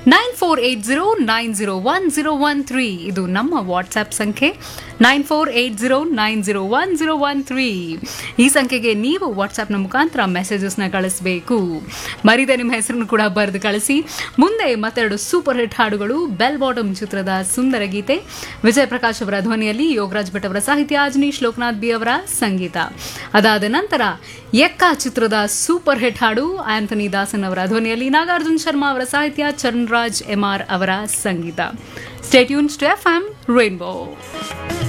nine four eight zero nine zero one zero one three ಇದು ನಮ್ಮ WhatsApp ಸಂಖ್ಯೆ nine four eight zero nine zero one zero one three ಈ ಸಂಖ್ಯೆಗೆ ನೀವು ವಾಟ್ಸ್ಆ್ಯಪ್ನ ಮುಖಾಂತರ ಮೆಸೇಜಸ್ನ ಕಳಿಸಬೇಕು ಮರಿದೆ ನಿಮ್ಮ ಹೆಸರನ್ನು ಕೂಡ ಬರೆದು ಕಳಿಸಿ ಮುಂದೆ ಮತ್ತೆರಡು ಸೂಪರ್ ಹಿಟ್ ಹಾಡುಗಳು ಬೆಲ್ ಬಾಟಮ್ ಚಿತ್ರದ ಸುಂದರ ಗೀತೆ ವಿಜಯ್ ಪ್ರಕಾಶ್ ಅವರ ಧ್ವನಿಯಲ್ಲಿ ಯೋಗರಾಜ್ ಭಟ್ ಅವರ ಸಾಹಿತ್ಯ ಅಜನೀಶ್ ಲೋಕನಾಥ್ ಬಿ ಅವರ ಸಂಗೀತ ಅದಾದ ನಂತರ ಎಕ್ಕ ಚಿತ್ರದ ಸೂಪರ್ ಹಿಟ್ ಹಾಡು ಆಂಥನಿ ದಾಸನ್ ಅವರ ಧ್ವನಿಯಲ್ಲಿ ನಾಗಾರ್ಜುನ್ ಶರ್ಮಾ ಅವರ ಸಾಹಿತ್ಯ ಚರಣ್ರಾಜ್ ಎಂ ಆರ್ ಅವರ ಸಂಗೀತ stay tunes to F M rainbow